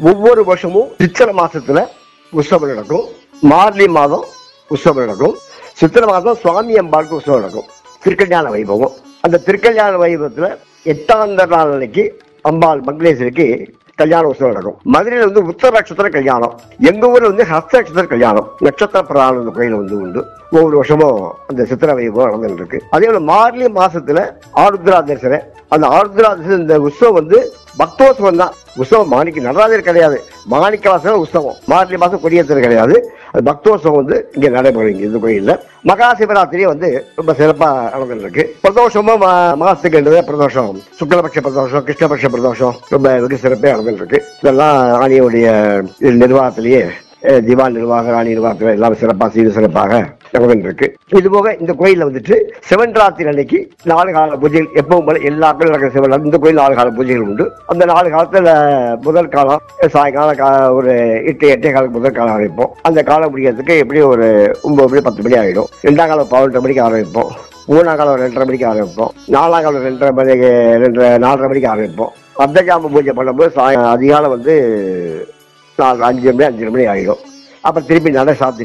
ஒவ்வொரு வருஷமும் சித்திரை மாசத்துல உற்சவம் நடக்கும் மார்கழி மாதம் உற்சவம் நடக்கும் சித்திரை மாதம் சுவாமி அம்பாளுக்கு உற்சவம் நடக்கும் திருக்கல்யாண வைபவம் அந்த திருக்கல்யாண வைபவத்துல எட்டாம் நாள் அன்னைக்கு அம்பாள் மங்களேஸ்வரிக்கு கல்யாண உற்சவம் நடக்கும் மதுரையில வந்து உத்தர நட்சத்திர கல்யாணம் எங்க ஊர்ல வந்து ஹஸ்த நட்சத்திர கல்யாணம் நட்சத்திர பிராணம் இந்த கோயில் வந்து உண்டு ஒவ்வொரு வருஷமும் அந்த சித்திரை வைபவம் நடந்துட்டு இருக்கு அதே போல மார்கழி மாசத்துல ஆருத்ரா தரிசனம் அந்த ஆருத்ரா தரிசனம் இந்த உற்சவம் வந்து பக்தோத்சவம் தான் உற்சவம் மாணிக்க நடராஜர் கிடையாது மாணிக்க வாசம் உற்சவம் மார்கழி மாசம் கொடியேற்றது கிடையாது அது பக்தோத்சவம் வந்து இங்க நடைபெறும் இங்க இந்த கோயில்ல மகா சிவராத்திரி வந்து ரொம்ப சிறப்பா நடந்துட்டு இருக்கு பிரதோஷமும் மா- மாசத்துக்கு ரெண்டு தடவை பிரதோஷம் சுக்லபட்ச பிரதோஷம் கிருஷ்ணபட்ச பிரதோஷம் ரொம்ப வெகு சிறப்பா நடந்துட்டு இருக்கு இதெல்லாம் ராணியுடைய நிர்வாகத்திலேயே அஹ், திவான் நிர்வாகம் ராணி நிர்வாகத்தில் எல்லாம் சிறப்பாக சீடு சிறப்பாக நடந்துட்டு இருக்கு இது போக இந்த கோயில்ல வந்துட்டு சிவன் ராத்திரி அன்னைக்கு நாலு கால பூஜைகள் எப்பவும் போல எல்லா கோயிலும் நடக்கிற சிவன் இந்த கோயில் நாலு கால பூஜைகள் உண்டு அந்த நாலு காலத்துல முதல் காலம் சாயங்காலம் கா- ஒரு எட்டு எட்டே காலம் முதல் காலம் ஆரம்பிப்போம் அந்த காலம் முடிக்கிறதுக்கு எப்படியும் ஒரு ஒன்பது மணி பத்து மணி ஆகிடும் ரெண்டாம் காலம் பதினொன்றரை மணிக்கு ஆரம்பிப்போம் மூணாம் காலம் ரெண்டரை மணிக்கு ஆரம்பிப்போம் நாலாம் காலம் ரெண்டரை மணிக்கு ரெண்டரை நாலரை மணிக்கு ஆரம்பிப்போம் அர்த்தஜாம பூஜை பண்ணும்போது சாய அதிகாலம் வந்து நாலு அஞ்சு மணி அஞ்சரை மணி ஆகிடும் அப்புறம் திருப்பி நட சாத்தி